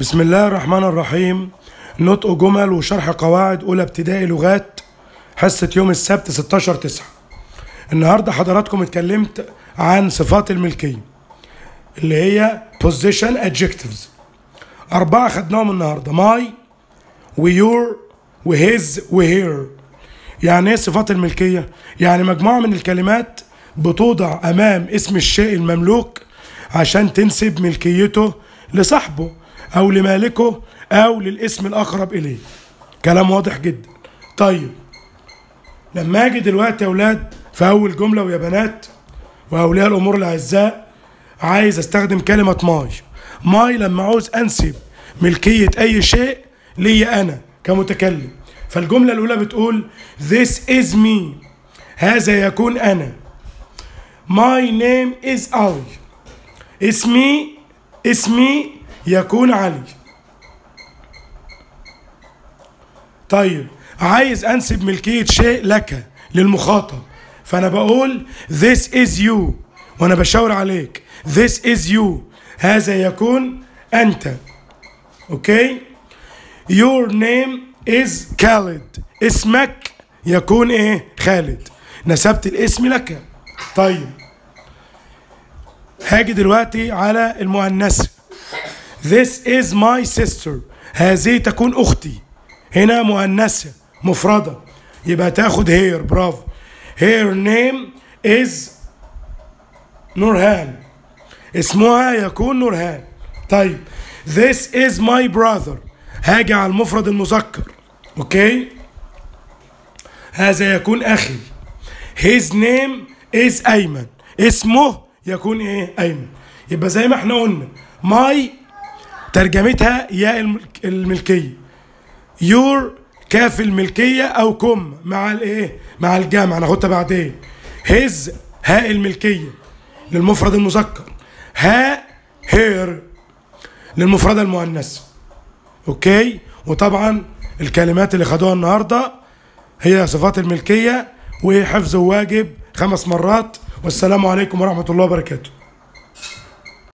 بسم الله الرحمن الرحيم نطق جمل وشرح قواعد أولى ابتدائي لغات حصة يوم السبت 16 9 النهاردة حضراتكم اتكلمت عن صفات الملكية اللي هي position adjectives أربعة خدناهم النهاردة my ويور وهز وهير يعني ايه صفات الملكية؟ يعني مجموعة من الكلمات بتوضع أمام اسم الشيء المملوك عشان تنسب ملكيته لصاحبه أو لمالكه أو للاسم الأقرب إليه كلام واضح جدا طيب لما أجي دلوقتي يا أولاد في أول جملة ويا بنات وأولياء الأمور الأعزاء عايز أستخدم كلمة ماي ماي لما عاوز أنسب ملكية أي شيء ليا أنا كمتكلم فالجملة الأولى بتقول This is me هذا يكون أنا My name is علي اسمي اسمي يكون علي طيب عايز أنسب ملكية شيء لك للمخاطب فأنا بقول This is you وأنا بشاور عليك This is you هذا يكون أنت أوكي Your name is Khalid اسمك يكون ايه خالد نسبت الاسم لك طيب هاجي دلوقتي على المؤنثة This is my sister هذه تكون أختي هنا مؤنثة مفردة يبقى تاخد هير برافو Her name is نورهان اسمها يكون نورهان طيب This is my brother هاجي على المفرد المذكر اوكي هذا يكون اخي his name is ايمن اسمه يكون ايه ايمن يبقى زي ما احنا قلنا ماي ترجمتها ياء الملك- الملكيه يور كاف الملكيه او كم مع الايه مع الجمع ناخدها بعدين هز هاء الملكيه للمفرد المذكر ها هير للمفردة المؤنثة اوكي وطبعا الكلمات اللي خدوها النهارده هي صفات الملكية وحفظ واجب خمس مرات والسلام عليكم ورحمة الله وبركاته